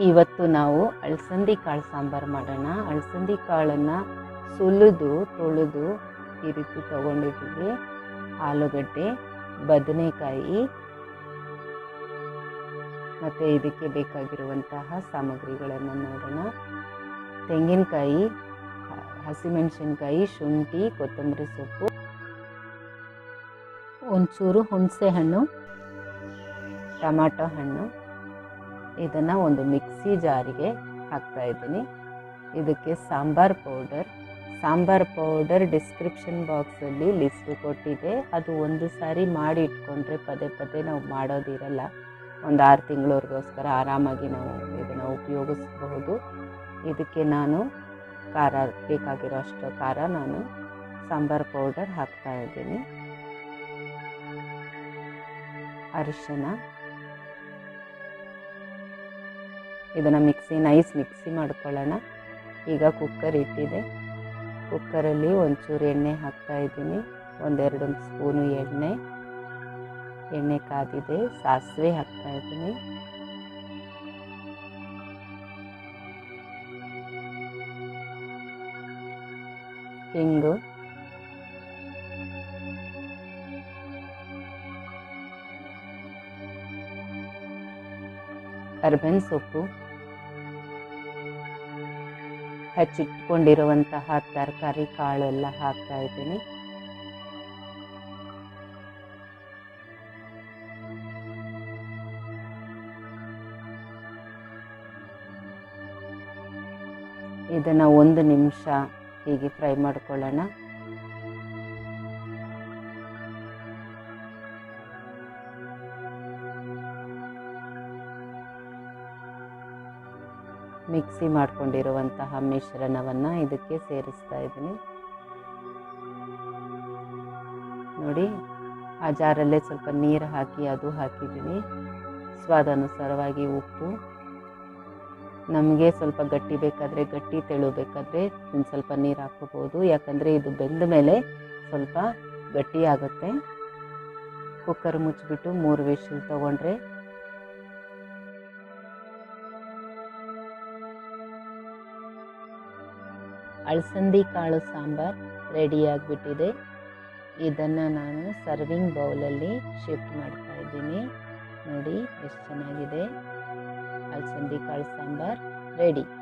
ಇವತ್ತು ನಾವು ಅಳಸಂದಿ ಕಾಳು ಸಾಂಬಾರು ಮಾಡೋಣ ಅಳಸಂದಿ ಕಾಳನ್ನು ಸುಲಿದು ತೊಳೆದು ಈ ರೀತಿ ತೊಗೊಂಡಿದ್ದೀವಿ ಆಲೂಗಡ್ಡೆ ಬದನೆಕಾಯಿ ಮತ್ತು ಇದಕ್ಕೆ ಬೇಕಾಗಿರುವಂತಹ ಸಾಮಗ್ರಿಗಳನ್ನು ನೋಡೋಣ ತೆಂಗಿನಕಾಯಿ ಹ- ಹಸಿಮೆಣಸಿನ್ಕಾಯಿ ಶುಂಠಿ ಕೊತ್ತಂಬರಿ ಸೊಪ್ಪು ಒಂಚೂರು ಹುಣಸೆ ಹಣ್ಣು ಟಮಾಟೊ ಹಣ್ಣು ಇದನ್ನು ಒಂದು ಮಿಕ್ಸಿ ಜಾರಿಗೆ ಹಾಕ್ತಾ ಇದ್ದೀನಿ ಇದಕ್ಕೆ sambar powder sambar powder description ಬಾಕ್ಸಲ್ಲಿ ಲಿಸ್ಟ್ ಕೊಟ್ಟಿದೆ ಅದು ಒಂದು ಸಾರಿ ಮಾಡಿ ಇಟ್ಕೊಂಡ್ರೆ ಪದೇ ಪದೇ ನಾವು ಮಾಡೋದಿರಲ್ಲ ಒಂದು ಆರು ತಿಂಗಳವರೆಗೋಸ್ಕರ ಆರಾಮಾಗಿ ನಾವು ಇದನ್ನು ಉಪಯೋಗಿಸಬಹುದು ಇದಕ್ಕೆ ನಾನು ಖಾರ ಬೇಕಾಗಿರೋ ಅಷ್ಟು ಖಾರ ನಾನು ಸಾಂಬಾರ್ ಪೌಡರ್ ಹಾಕ್ತಾ ಇದ್ದೀನಿ ಅರಿಶಿನ ಇದನ್ನು ಮಿಕ್ಸಿ ನೈಸ್ ಮಿಕ್ಸಿ ಮಾಡ್ಕೊಳ್ಳೋಣ ಈಗ ಕುಕ್ಕರ್ ಇಟ್ಟಿದೆ ಕುಕ್ಕರಲ್ಲಿ ಒಂಚೂರು ಎಣ್ಣೆ ಹಾಕ್ತಾ ಇದ್ದೀನಿ ಒಂದೆರಡು ಸ್ಪೂನು ಎಣ್ಣೆ ಎಣ್ಣೆ ಕಾದಿದೆ ಸಾಸಿವೆ ಹಾಕ್ತಾ ಇದ್ದೀನಿ ಹಿಂಗು ಕರ್ಬೇವಿನ ಸೊಪ್ಪು ಹಚ್ಚಿಟ್ಕೊಂಡಿರುವಂತಹ ತರಕಾರಿ ಕಾಳು ಎಲ್ಲ ಹಾಕ್ತಾ ಇದ್ದೀನಿ ಇದನ್ನು ಒಂದು ನಿಮಿಷ ಹೀಗೆ ಫ್ರೈ ಮಾಡ್ಕೊಳ್ಳೋಣ ಮಿಕ್ಸಿ ಮಾಡ್ಕೊಂಡಿರುವಂತಹ ಮಿಶ್ರಣವನ್ನು ಇದಕ್ಕೆ ಸೇರಿಸ್ತಾ ಇದ್ದೀನಿ ನೋಡಿ ಆ ಜಾರಲ್ಲೇ ಸ್ವಲ್ಪ ನೀರು ಹಾಕಿ ಅದು ಹಾಕಿದ್ದೀನಿ ಸ್ವಾದಾನುಸಾರವಾಗಿ ಉಪ್ಪು ನಮಗೆ ಸ್ವಲ್ಪ ಗಟ್ಟಿ ಬೇಕಾದರೆ ಗಟ್ಟಿ ತೆಳು ಬೇಕಾದರೆ ಒಂದು ಸ್ವಲ್ಪ ನೀರು ಹಾಕೋಬೋದು ಯಾಕಂದರೆ ಇದು ಬೆಂದ ಮೇಲೆ ಸ್ವಲ್ಪ ಗಟ್ಟಿ ಆಗುತ್ತೆ ಕುಕ್ಕರ್ ಮುಚ್ಚಿಬಿಟ್ಟು ಮೂರು ವಿಷಲ್ ತೊಗೊಂಡ್ರೆ ಅಳಸಂದಿ ಕಾಳು ಸಾಂಬಾರ್ ರೆಡಿ ಆಗಿಬಿಟ್ಟಿದೆ ಇದನ್ನು ನಾನು ಸರ್ವಿಂಗ್ ಬೌಲಲ್ಲಿ ಶಿಫ್ಟ್ ಮಾಡ್ತಾ ಇದ್ದೀನಿ ನೋಡಿ ಎಷ್ಟು ಚೆನ್ನಾಗಿದೆ ಅಳಸಂದಿ ಕಾಳು ಸಾಂಬಾರ್ ರೆಡಿ